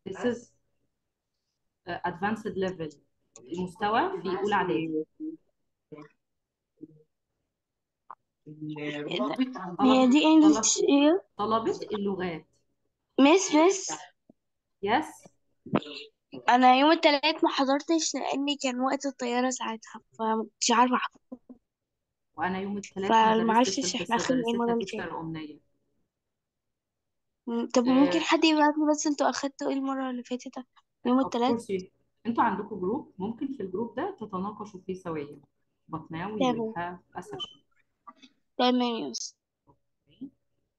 this is uh, advanced level المستوى في أولى إعدادي هي دي انجلش ايه طلبة اللغات مس مس يس انا يوم التلات ما حضرتش لاني كان وقت الطياره ساعتها فمكنتش عارفه أحضر. وأنا يوم الثلاث ما فمعرفش درستش احنا الحصة اخدنا ايه المره درستها اللي فاتت تيتشر أمنية مم، طب ممكن حد يبعت لي بس انتوا اخدتوا ايه المره اللي فاتت يوم of التلات course you- انتوا عندكم جروب ممكن في الجروب ده تتناقشوا فيه سويا but now we will تمام have a session تمام يا مس okay?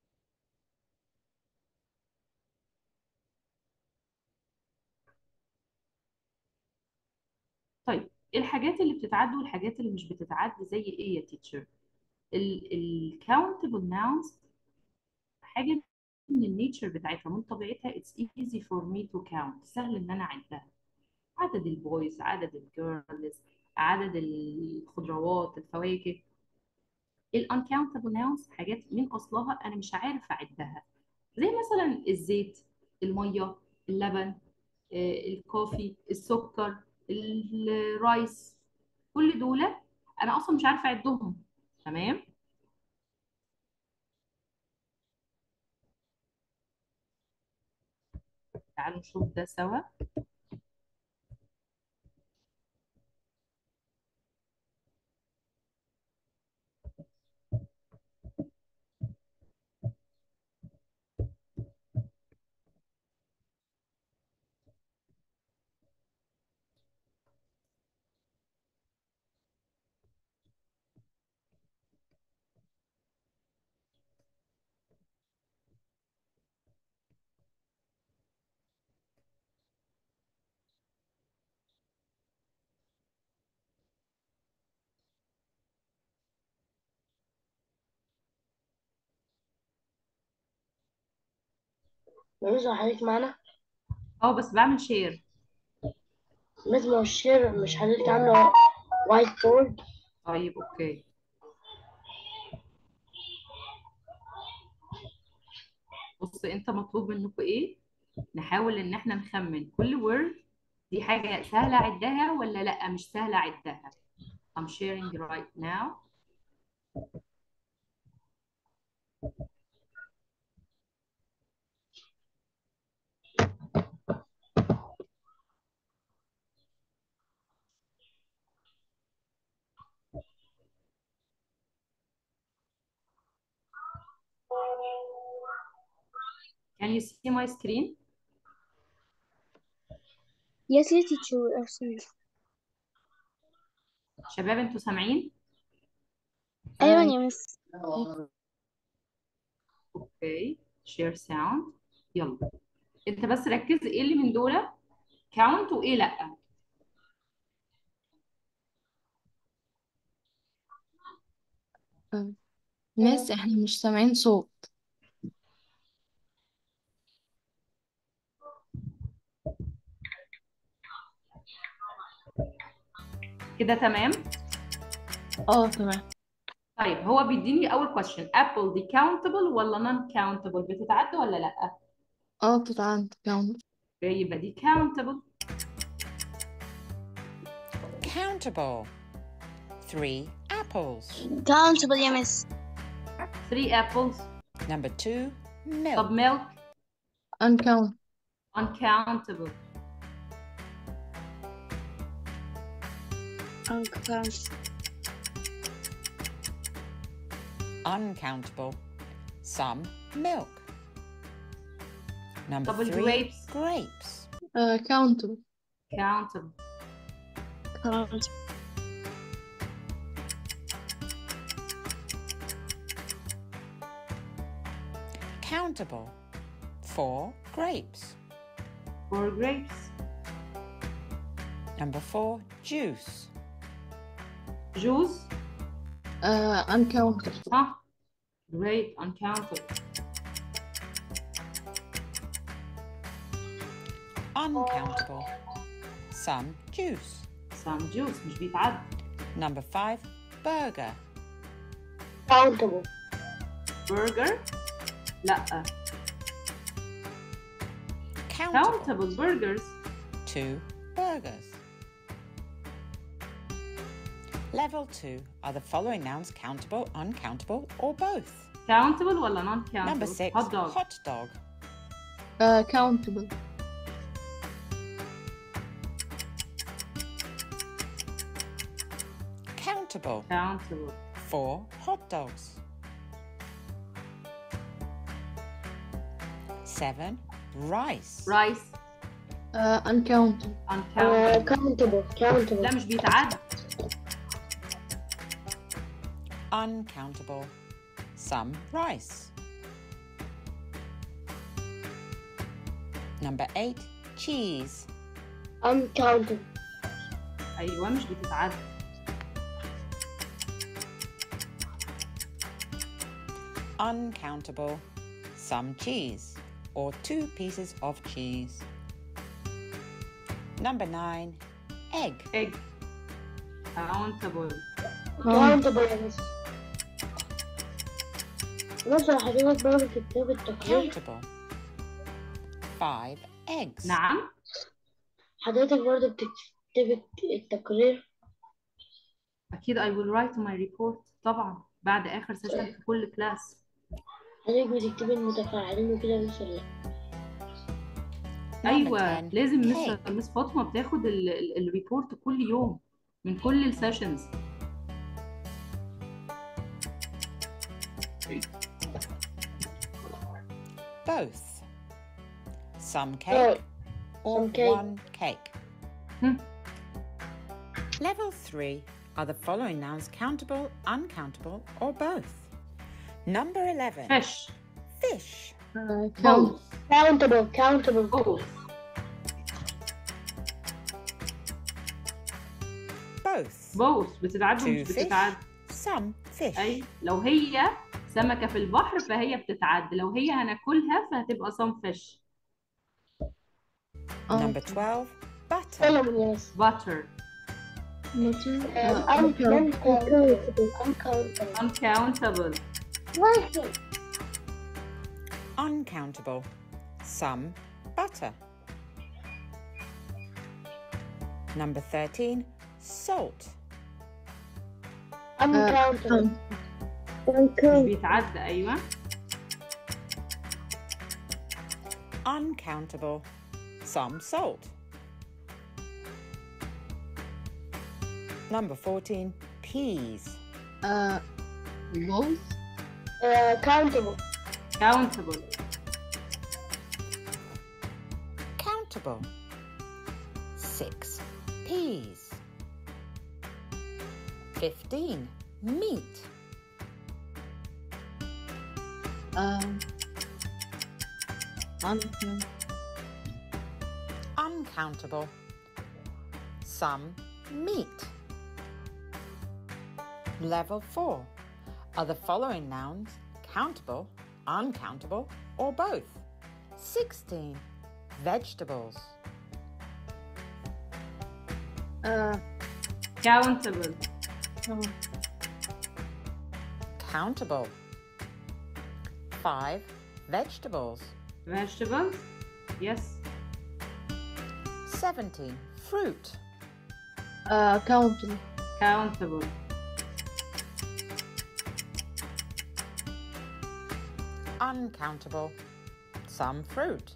طيب الحاجات اللي بتتعد والحاجات اللي مش بتتعد زي ايه يا تيتشر ال countable nouns حاجة من النيتشر بتاعتها من طبيعتها it's easy for me to count سهل ان انا اعدها عدد البويز عدد الجيرلز عدد الخضروات الفواكه ال uncountable nouns حاجات من اصلها انا مش عارف اعدها زي مثلا الزيت الميه اللبن آه، الكوفي السكر الرايس كل دول انا اصلا مش عارفه اعدهم تمام تعالوا نشوف ده سوا مش حضرتك معانا اه بس بعمل شير مثل ما الشير مش حضرتك عاملة وايت بورد طيب اوكي بص انت مطلوب منكم ايه نحاول ان احنا نخمن كل word دي حاجة سهلة اعدها ولا لا مش سهلة اعدها I'm sharing right now Can you see my screen? Yes, yes, teacher, we are sorry. شباب انتوا سامعين؟ أيوة يا مس اوكي share sound يلا انت بس ركز ايه اللي من دول count وايه لا مس احنا مش سامعين صوت كده تمام؟ اه تمام طيب هو بيديني اول question apple دي countable ولا non countable بتتعد ولا لا؟ اه بتتعد كاونت يبقى دي countable Countable. Three apples. countable يا مس three apples Number two, طب milk. milk uncount uncountable uncountable Uncountable. Some milk. Number طب three, grapes grapes. uh, countable countable countable Countable. Four grapes. four grapes Number four, juice. juice uh, uncountable صح great uncountable Uncountable. Some juice. some juice مش بيتعد Number five, burger. countable burger لا Countable. countable burgers Two burgers. Level two. Are the following nouns countable, uncountable, or both? countable ولا non countable Number six. hot dog Hot dog. uh, countable Countable. countable Four hot dogs. Seven rice. rice uh, uncountable uh, uncountable countable countable لا مش بيتعد Uncountable. Some rice. Number eight. Cheese. uncountable ايوه مش بتتعد Uncountable. Some cheese. Or two pieces of cheese. Number nine. Egg. egg countable countable يا مس بص يا حضرتك برضه في كتاب التقرير Countable. Five eggs. نعم حضرتك برضه بتكتب التقرير اكيد I will write my report طبعا بعد اخر سيشن في كل كلاس حضرتك بتكتبي المتفاعلين وكده بس ولا لأ؟ Number ايوه 10. لازم مس cake. مس فاطمه بتاخد ال- ال- الريبورت كل يوم من كل السيشنز Both. Some Oh, cake or some cake. one cake. Hmm. Level 3 are the following nouns countable, uncountable, or both? Number 11. fish Fish. uh, count both countable countable both Both. both بتتعد Two ومش fish. بتتعد Some fish. اي لو هي سمكه في البحر فهي بتتعد لو هي هناكلها فهتبقى some fish Number 12. Butter. سلمون يا مس butter butter Um, uh, uncountable uncountable uncountable uncountable Uncountable. Some butter. Number 13. Salt. uncountable مش بيتعد ايوه Uncountable. Some salt. Number 14. Peas. uh, both uh, countable countable Countable. Six peas. 15. Meat. um, uncountable Uncountable. Some meat. Level 4. Are the following nouns countable, uncountable, or both? 16. Vegetables. uh, countable count Countable. 5. Vegetables. vegetables yes 17. Fruit. uh, countable countable Uncountable. Some fruit.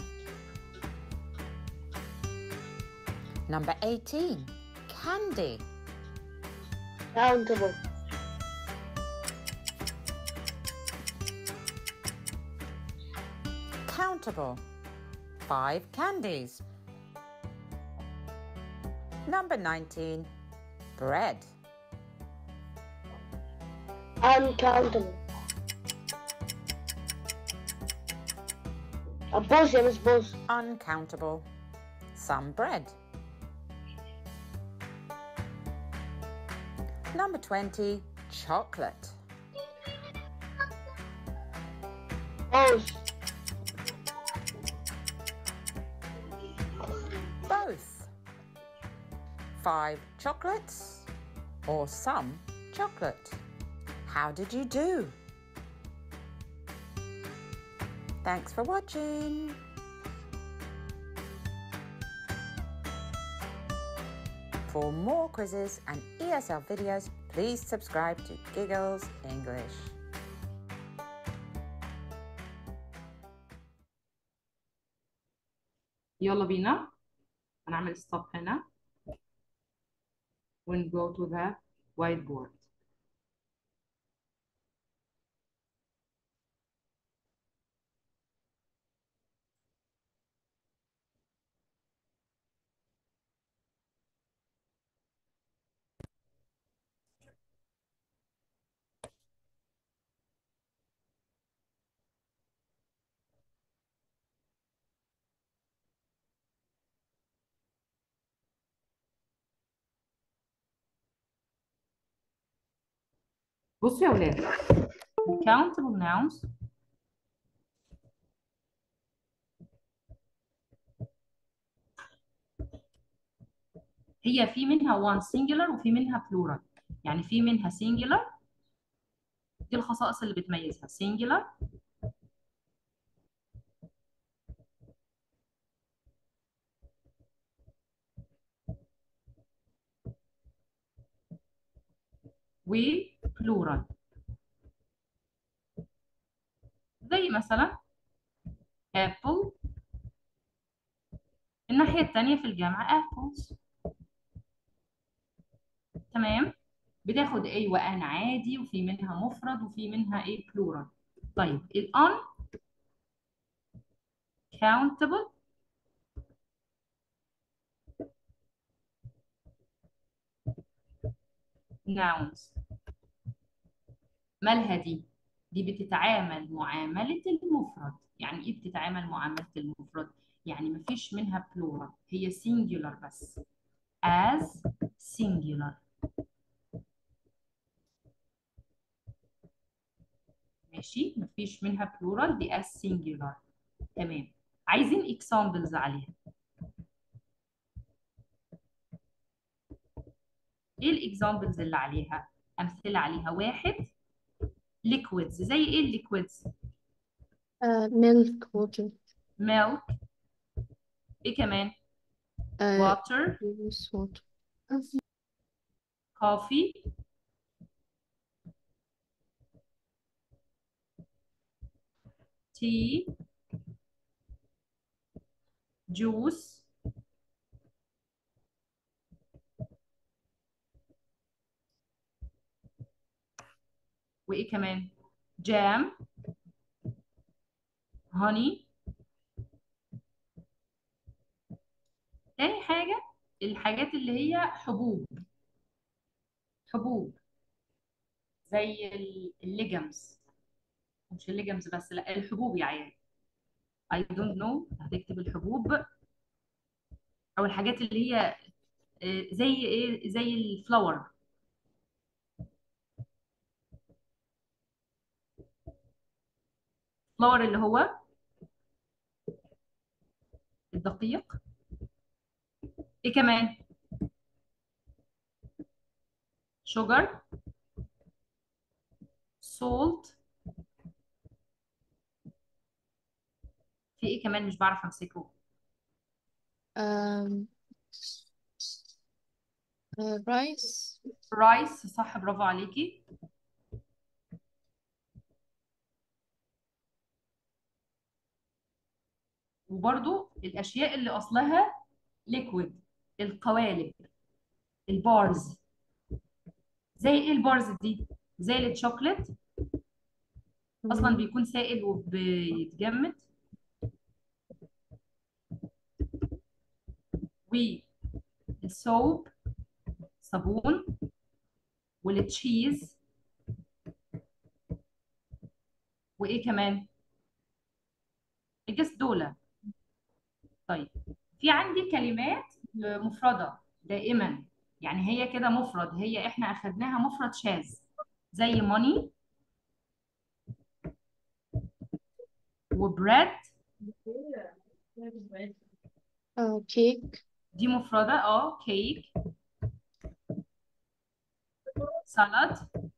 Number 18. Candy. countable Countable. Five candies. Number 19. Bread. uncountable أبوس يا مس بوس Uncountable. Some bread. Number 20. Chocolate. بوس Both. Five chocolates or some chocolate. How did you do? Thanks for watching. For more quizzes and ESL videos, please subscribe to Giggles English. يلا بينا هنعمل ستوب هنا and go to the whiteboard بصوا يا ولاد countable nouns هي في منها one singular وفي منها plural يعني في منها singular دي الخصائص اللي بتميزها singular وبلورال زي مثلا apple الناحية التانية في الجامعة apples تمام بتاخد A وأن عادي وفي منها مفرد وفي منها ايه plural طيب ال uncountable nouns مالها دي؟ دي بتتعامل معاملة المفرد يعني ايه بتتعامل معاملة المفرد؟ يعني مفيش منها plural هي singular بس as singular ماشي مفيش منها plural دي as singular تمام عايزين examples عليها ايه الاكزامبلز اللي عليها امثله عليها واحد liquids زي ايه الليكويدز uh, milk water milk ايه كمان uh, water juice water coffee tea juice وايه كمان جام هوني تاني حاجة الحاجات اللي هي حبوب حبوب زي الليجمز مش الليجمز بس لا الحبوب يا عيال I don't know هتكتب الحبوب او الحاجات اللي هي آه، زي ايه زي الفلاور فلاور اللي هو الدقيق ايه كمان شوجر سولت في ايه كمان مش بعرف امسكه um, uh, rice رايس صح برافو عليكي وبرضو الاشياء اللي اصلها ليكويد القوالب البارز زي ايه البارز دي زي الشوكليت اصلا بيكون سائل وبيتجمد والصوب صابون والتشيز وايه كمان الجس دول طيب في عندي كلمات مفردة دائما يعني هي كده مفرد هي احنا اخدناها مفرد شاذ زي money وبريد uh, cake دي مفردة اه كيك سلطة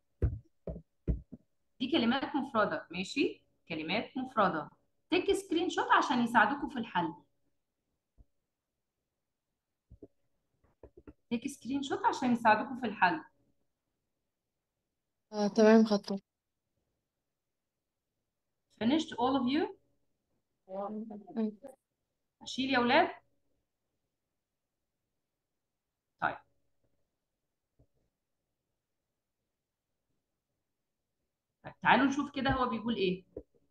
دي كلمات مفردة ماشي كلمات مفردة تك سكرين شوت عشان يساعدوكم في الحل تيك سكرين شوت عشان يساعدوكم في الحل آه تمام خطوة finished all of you أيوة. اشيل يا ولاد طيب طيب تعالوا نشوف كده هو بيقول ايه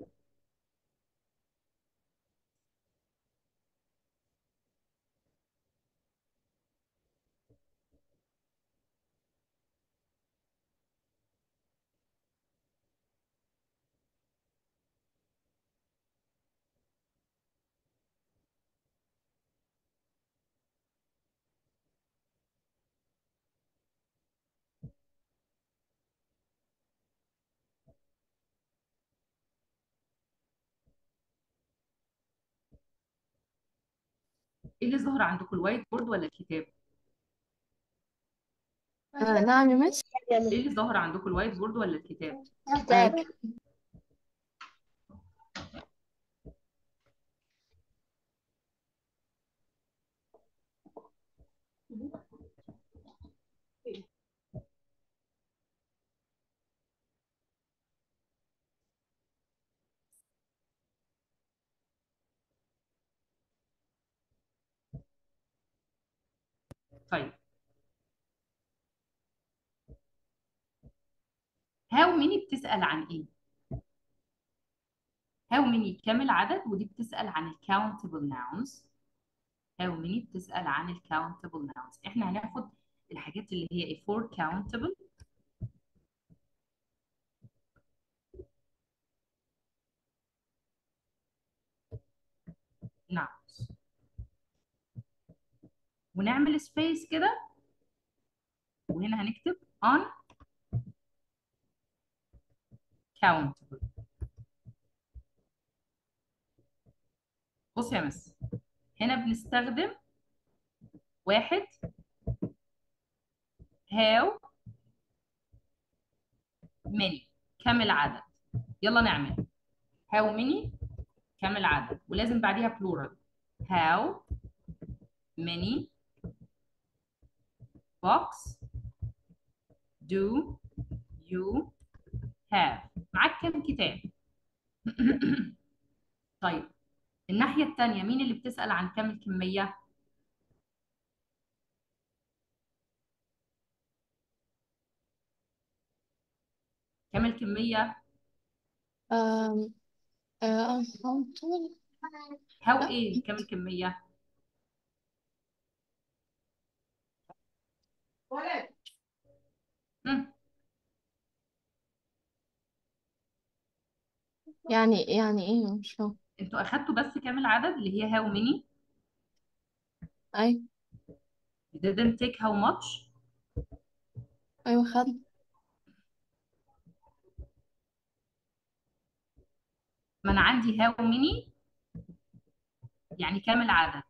ايه اللي ظهر عندكم الوايت بورد ولا الكتاب آه نعم يا مس ايه اللي ظهر عندكم الوايت بورد ولا الكتاب كتاب طيب هاو ميني بتسأل عن ايه هاو ميني كام العدد ودي بتسأل عن الكاونتبل ناونز هاو ميني بتسأل عن الكاونتبل ناونز احنا هناخد الحاجات اللي هي ايه فور كاونتبل nouns ونعمل سبيس كده وهنا هنكتب on countable بص يا مس هنا بنستخدم واحد how many كم العدد يلا نعمل how many كم العدد ولازم بعديها plural how many books do you have معاك كم كتاب طيب الناحية التانية مين اللي بتسأل عن كم الكمية كم الكمية آم، آه uncountable هاو لا. ايه كم الكمية مم. يعني يعني ايه مش فاهم انتوا اخدتوا بس كام العدد اللي هي how many ايوه you didn't take how much ايوه خد ما انا عندي how many يعني كام العدد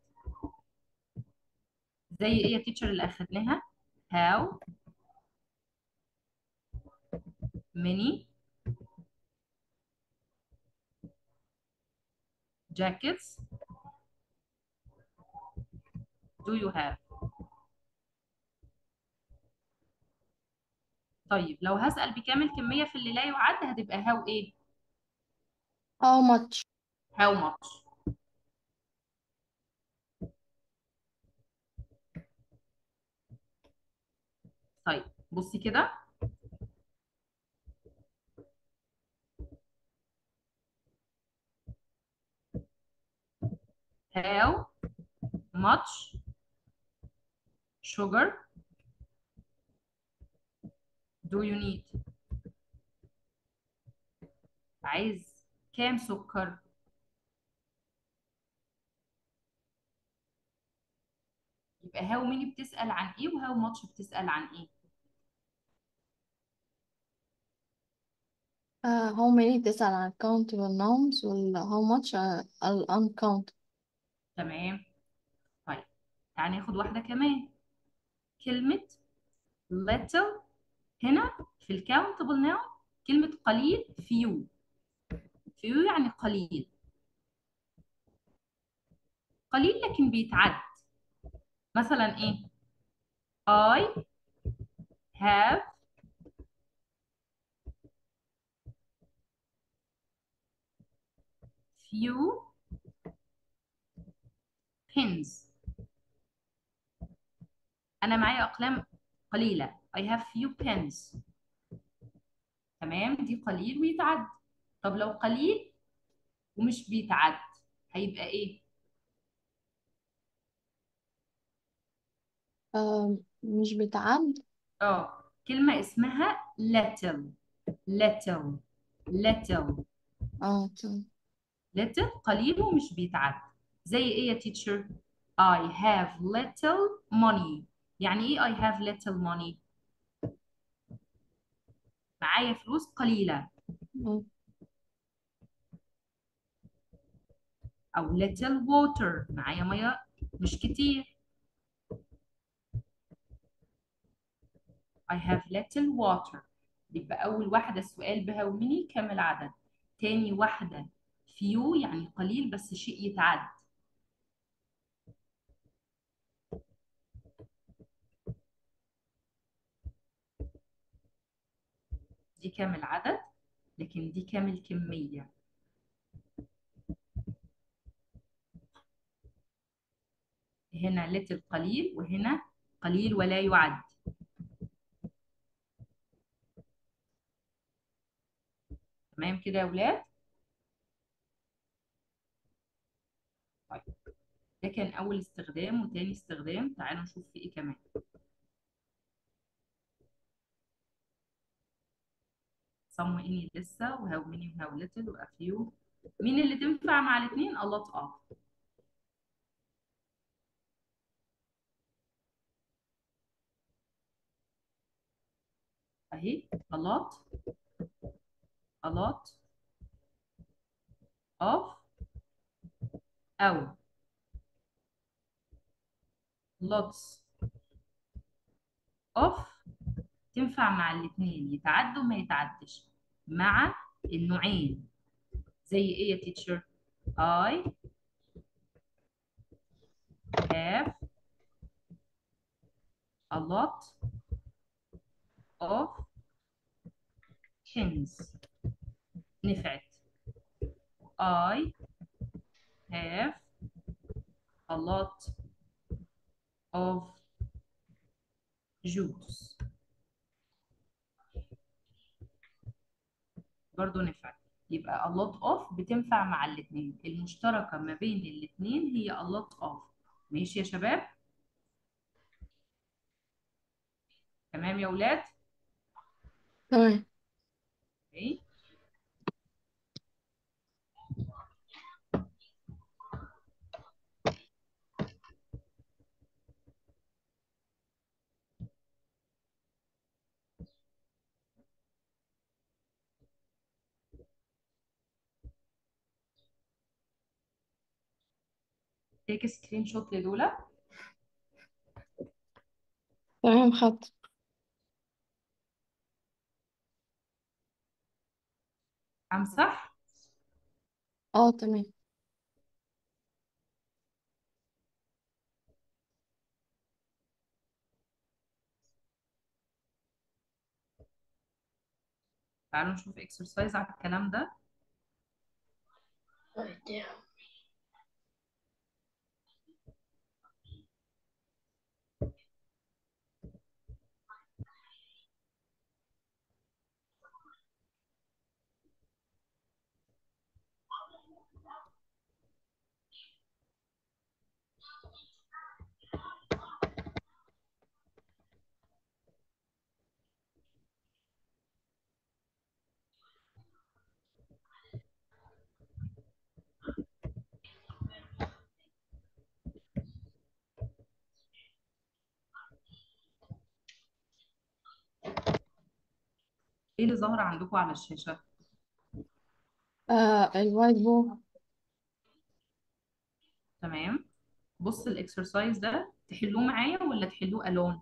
زي ايه يا تيتشر اللي اخدناها how many jackets do you have طيب لو هسأل بكام الكمية في اللي لا يعد هتبقى how ايه how much how much طيب بصي كده how much sugar do you need عايز كام سكر يبقى how many بتسأل عن ايه وهاو much بتسأل عن ايه آه how many تسأل عن countable nouns وال how much آه ال uncountable تمام طيب تعالى ناخد واحدة كمان كلمة little هنا في الكاونتبل ناون كلمة قليل few few يعني قليل قليل لكن بيتعد مثلا ايه I have few pens أنا معايا أقلام قليلة I have few pens تمام دي قليل ويتعد طب لو قليل ومش بيتعد هيبقى إيه؟ آه مش بتعد اه كلمة اسمها little little little اه تمام little قليل ومش بيتعد زي ايه يا teacher I have little money يعني ايه I have little money معايا فلوس قليلة مم. او little water معايا مية مش كتير I have little water يبقى أول واحدة السؤال بها ومني كم العدد تاني واحدة few يعني قليل بس شيء يتعد دي كام العدد لكن دي كام الكمية هنا little قليل وهنا قليل ولا يعد تمام كده يا ولاد طيب ده كان أول استخدام وتاني استخدام تعالوا نشوف في إيه كمان some any لسه و how many و how little و a few مين اللي تنفع مع الاثنين a lot of اهي a lot a lot of أو lots of تنفع مع الاثنين يتعدوا ما يتعدش مع النوعين زي ايه يا teacher I have a lot of pens نفعت I have a lot of juice برضو نفعت يبقى a lot of بتنفع مع الاثنين المشتركة ما بين الاثنين هي a lot of ماشي يا شباب تمام يا ولاد تمام اوكي تيك سكرين شوت لدول تمام خدت امسح اه تمام تعالوا نشوف اكسرسايز على الكلام ده Right there. ايه اللي ظاهر عندكم على الشاشة آه الوايت بورد تمام بص الاكسرسايز ده تحلوه معايا ولا تحلوه الون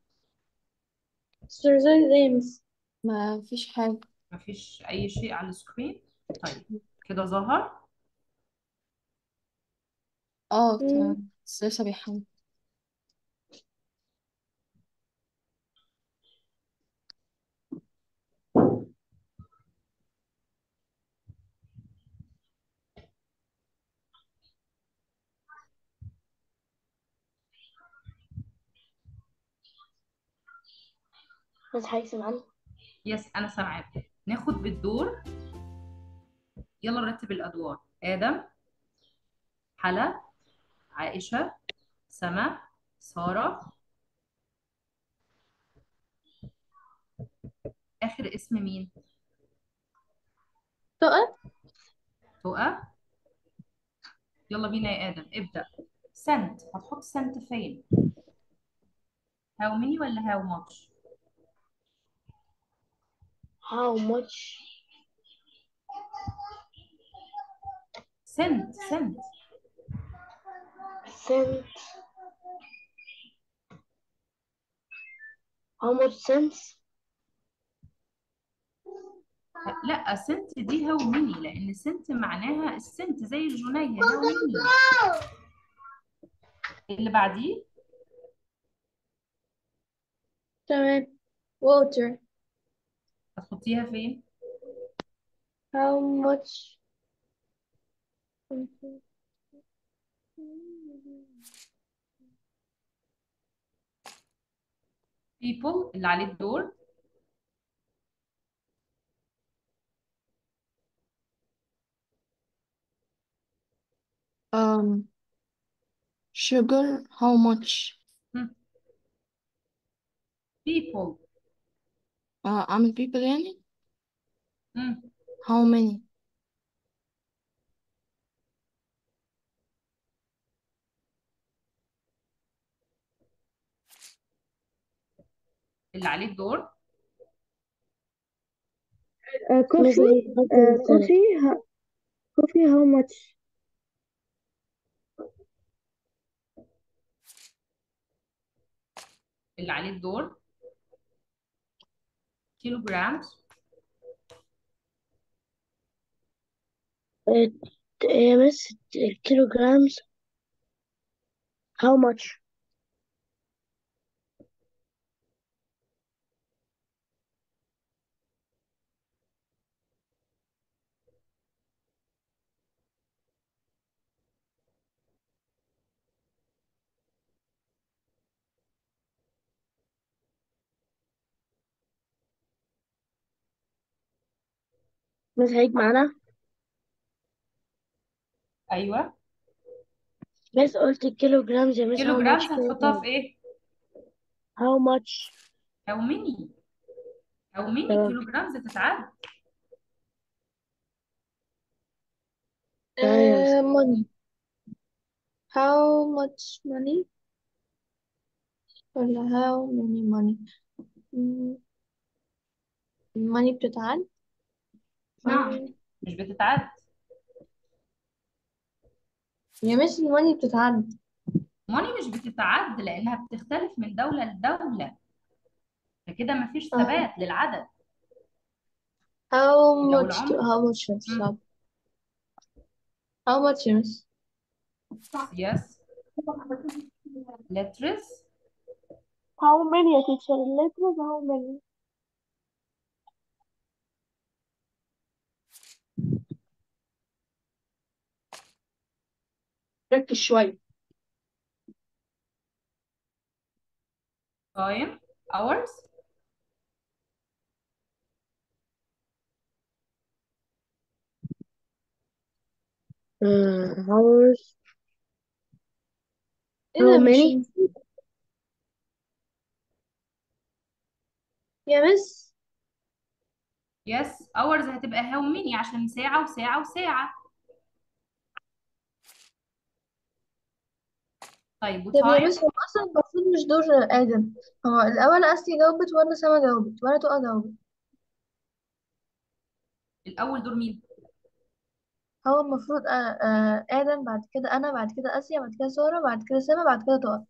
exercise aims ما فيش حاجة مفيش اي شيء على السكرين طيب كده ظهر اه تمام بس لسه بيحمل بس حضرتك سمعنا يس انا سامعاك ناخد بالدور يلا نرتب الادوار ادم حلا عائشه سما ساره اخر اسم مين تقى تقى يلا بينا يا ادم ابدا سنت هتحط سنت فين هاو ميني ولا هاو ماتش how much سنت سنت cent how much cents لا سنت دي هاو ميني لان سنت معناها السنت زي الجنيه هاو ميني اللي بعديه تمام water هتحطيها فين how much people اللي عليه الدور um sugar how much هم. people uh, أعمل people يعني هم. how many اللي عليه الدور Uh, Miss coffee, Lee, how uh, to say coffee, ho- coffee, how much? اللي عليه الدور kilograms uh, uh, miss uh, kilograms how much miss هيك معنا ايوه miss قلت kilograms يا miss how kilograms much هتحطها kilograms في ايه how much how many how many تمام kilograms تتعد تمام يا miss uh, money how much money ولا how many money mm, money بتتعد نعم money مش بتتعد يا مش الماني بتتعد money مش بتتعد لانها بتختلف من دولة لدولة فكده مفيش اه ثبات للعدد how لو much to, العمر how much يا مم. صعب how much يا مس yes letters How many يا teacher letters how many ركز شوية time hours uh, hours ايه how ده مش many المفروض يا مس yes hours هتبقى how many عشان ساعة وساعة وساعة طيب طب يا وتايم مس هو اصلا المفروض مش دور ادم هو الاول اسلي جاوبت وانا سما جاوبت وانا تقى جاوبت الأول دور مين؟ هو المفروض آه آه ادم بعد كده انا بعد كده اسيا بعد كده ساره بعد كده سما بعد كده تقى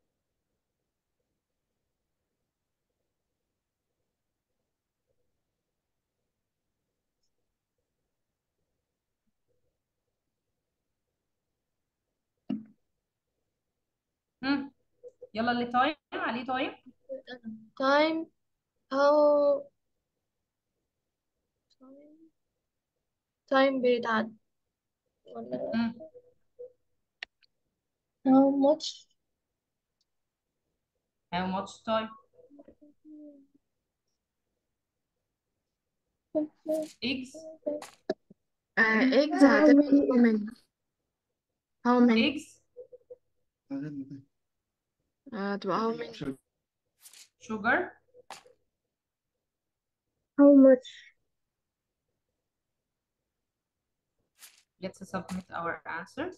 مم. يلا اللي تايم عليه تايم تايم هاو تايم بيتعد ولا مم. how much how much time eggs eggs هتبقى how many how many eggs هتبقى how many sugar how much let's submit our answers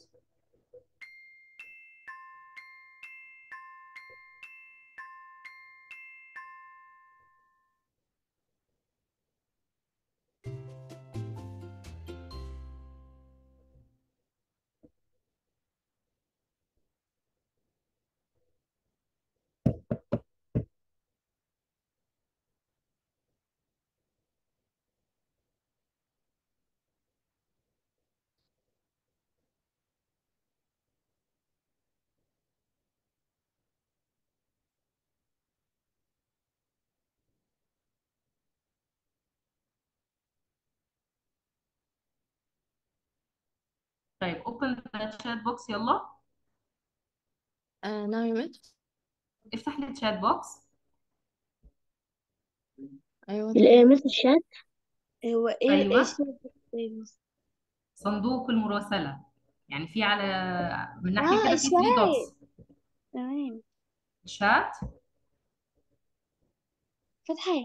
طيب open the chat box يلا آه نعم يا مس افتح لي الشات بوكس أيوة الايه مثل الشات هو ايه ايوه ايه اسمه إيه؟ صندوق المراسلة يعني في على من ناحية اه كده في 3 الشاي دوتس تمام شات فتحي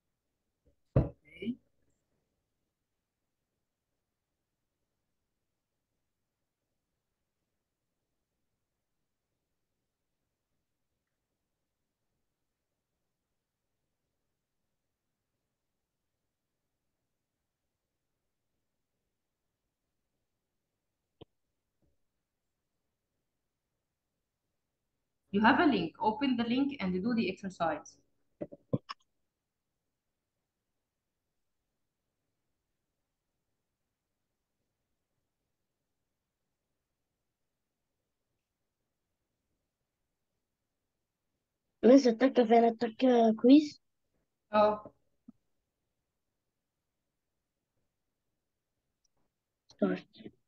you have a link open the link and do the exercise مثل التكة فين التكة كويس اه ستارت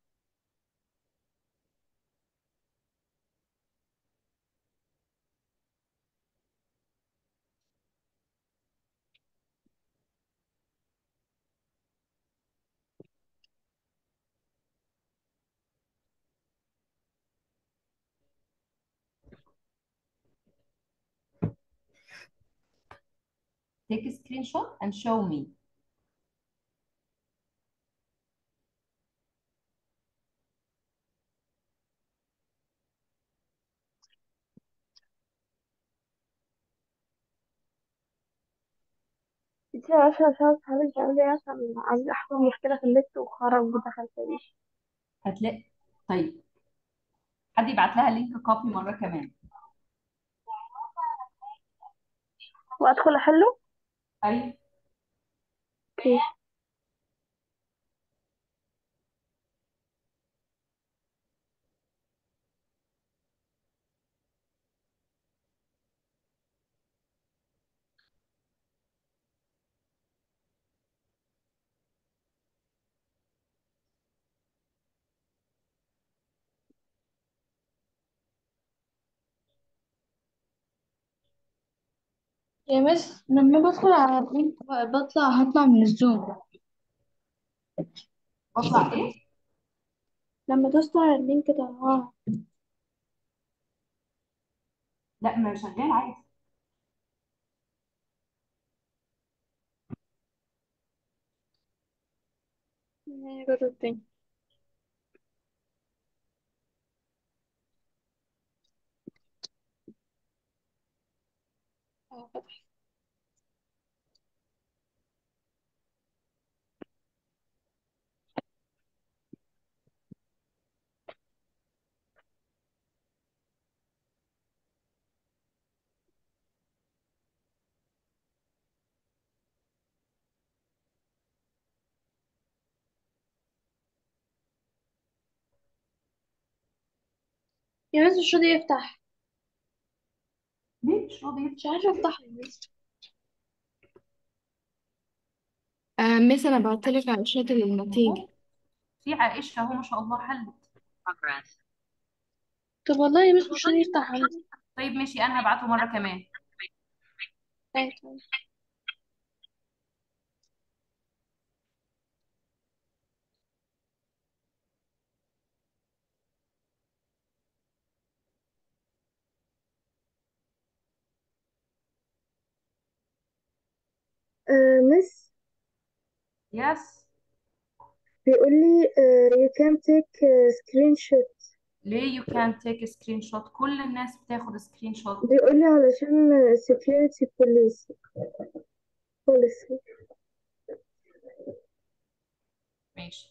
take a screenshot and show me انتي عشان عشان صحابي بيعملوا ايه عشان عايز احصل مشكلة في النت وخرج ودخل تاني هتلاقي طيب حد يبعت لها لينك كوبي مرة كمان وادخل احله ايوه اوكي يا مس لما بدخل على اللينك بطلع هطلع من الزوم بطلع ايه لما دوست على اللينك ده اه لا ما شغال عادي نجرب تاني اه فتح يا مس مش راضي يفتح ليه مش راضي مش عارفة افتحه يا مس آه مس أنا بعتلك على شات النتيجة في عائشة اهو ما شاء الله حلت طب والله يا مس مش راضي يفتح عندي طيب ماشي انا هبعته مرة كمان ايوه تمام آه مس يس بيقول لي آه you can take uh, screenshot ليه you can take a screenshot كل الناس بتاخد سكرين شوت بيقول لي علشان security police policy ماشي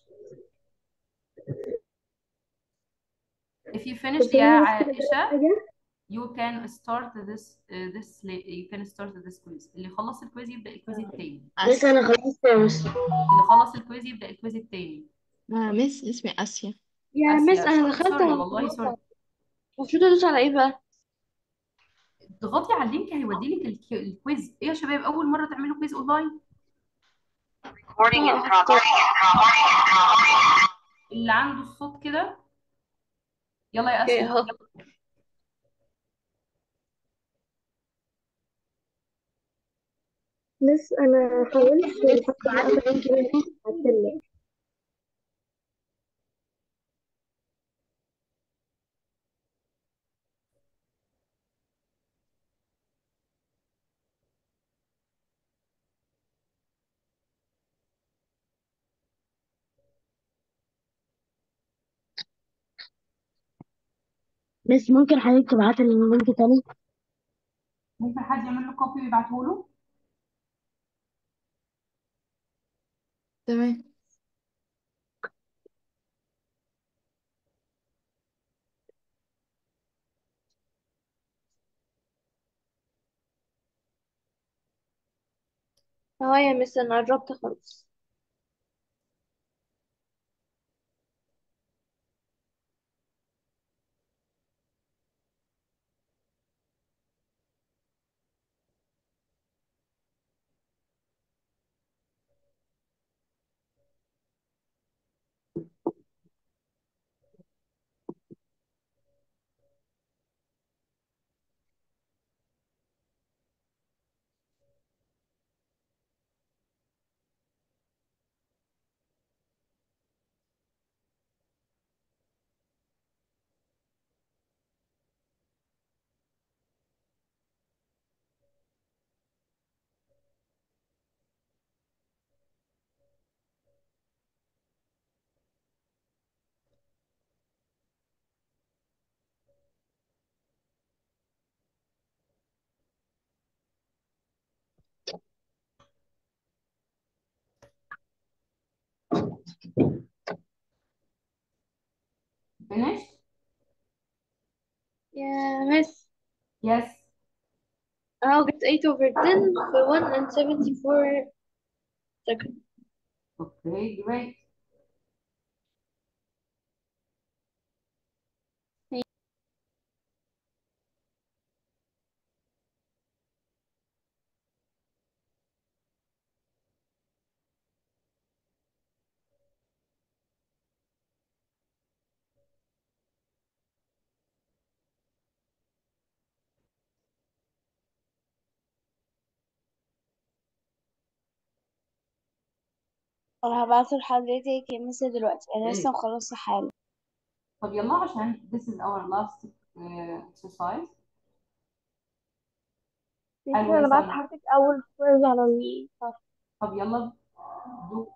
if you finished طب يا أنا بس كده عائشة حاجة you can start this uh, this la- you can start this quiz اللي خلص الكويز يبدأ الكويز التاني مس أنا خلصت يا مس اللي خلص الكويز يبدأ الكويز التاني آه مس اسمي آسيا يا مس آسيا انا سوري دخلت سوري على والله سوري المفروض ادوس على ايه بقى اضغطي على اللينك هيوديلك الك- الكويز ايه يا شباب اول مرة تعملوا كويز اونلاين اه اختار اللي عنده الصوت كده يلا يا اوكي آسيا اهو مس أنا حاولت مس بعت اللينك مني بعتلك مس ممكن حضرتك تبعت لي اللينك تاني ممكن حد يعمل له كوبي ويبعته له تمام اهو يا مس انا قربت خلاص finished يا مس yes اهو جبت 8 over 10 في 1 and 74 second okay great انا هبعته لحضرتك يا مس دلوقتي انا لسه okay مخلصه حالا طب يلا عشان this is our last uh, exercise مس حلو يا أنا بعت سلمى حضرتك أول كويز على الصف طب يلا do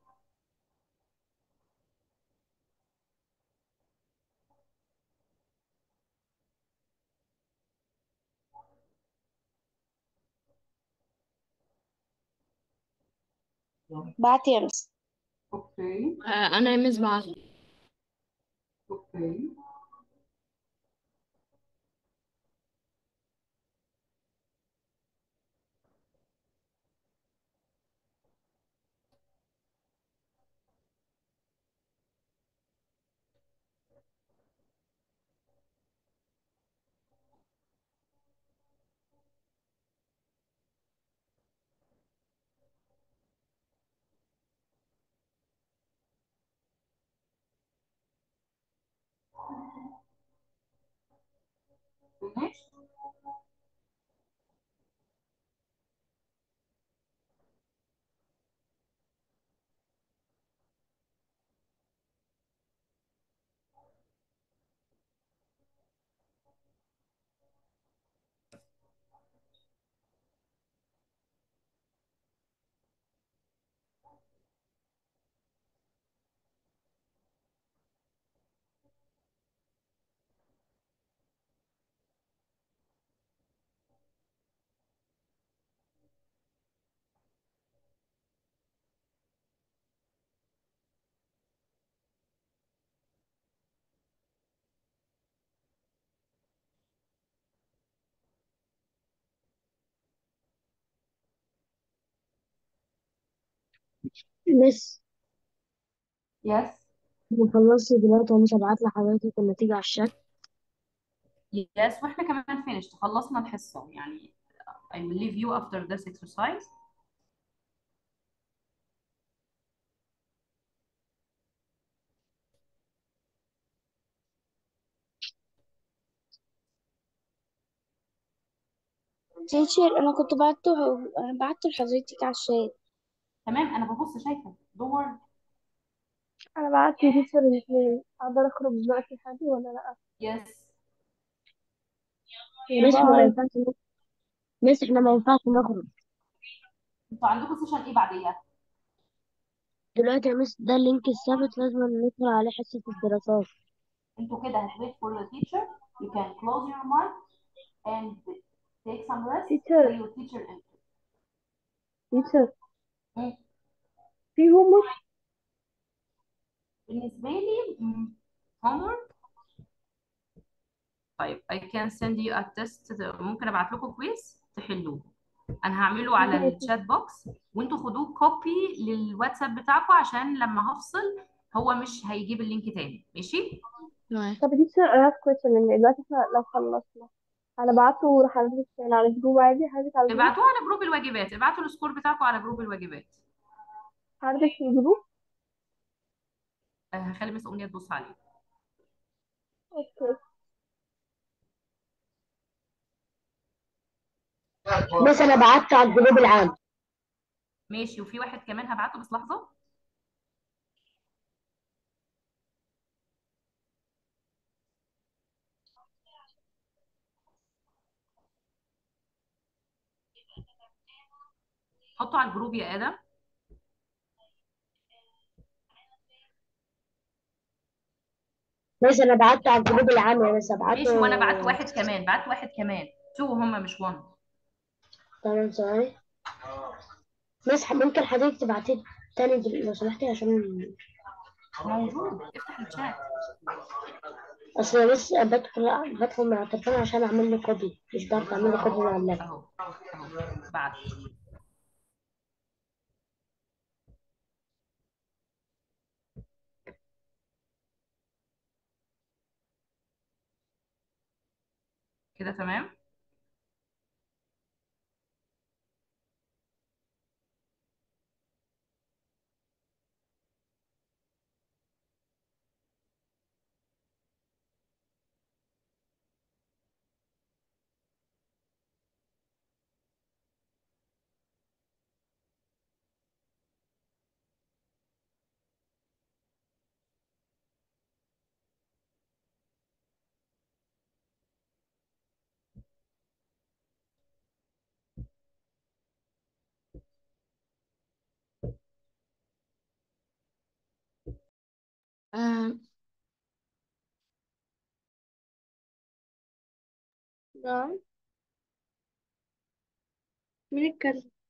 بعت يا مس okay آه أنا يا مس بعت okay finished مس يس خلصت دلوقتي ومش هبعت لحضرتك النتيجة على الشات يس واحنا كمان finished خلصنا الحصة يعني I will leave you after this exercise تيتشر انا كنت بعته بعته لحضرتك على الشات تمام انا ببص شايفة دور انا بعت تيتشر الاثنين اقدر اخرج دلوقتي حاجة ولا لا يس مس احنا ما باي ينفعش نخرج. مس احنا ما ينفعش نخرج انتوا عندكم سيشن ايه بعديها دلوقتي يا مس ده اللينك الثابت لازم ندخل عليه حصة الدراسات انتوا كده هتwait for the teacher you can close your mic and take some rest تيتشر till your teacher enters تيتشر مم. في هومورك بالنسبة لي مم، homework طيب I can send you a test ممكن ابعت لكم كويس تحلوه انا هعمله على ماشي الشات بوكس وانتوا خدوه كوبي للواتساب بتاعكم عشان لما هفصل هو مش هيجيب اللينك تاني ماشي تمام طب تيتشر I have question ان دلوقتي احنا لو خلصنا انا بعته لحضرتك فين على الجروب عادي حضرتك على الجروب ابعتوه على جروب الواجبات ابعتوا السكور بتاعكم على جروب الواجبات حضرتك في الجروب آه، هخلي مس امنيه تبص عليه اوكي بس انا بعت على الجروب العام ماشي وفي واحد كمان هبعته بس لحظه حطه على الجروب يا ادم بس انا بعت على الجروب العام يا مس ماشي وانا بعت ابعته واحد كمان بعت واحد كمان تو هما مش وان تمام ثواني بس ممكن حضرتك تبعتي تاني دل- لو سمحتي عشان موجود افتح الشات اصل أنا بس بدخل بدخل مع التليفون عشان اعمل له كوبي مش بعرف اعمل له كوبي مع اللاب اهو اهو بعت كده تمام آه نعم مين اتكلم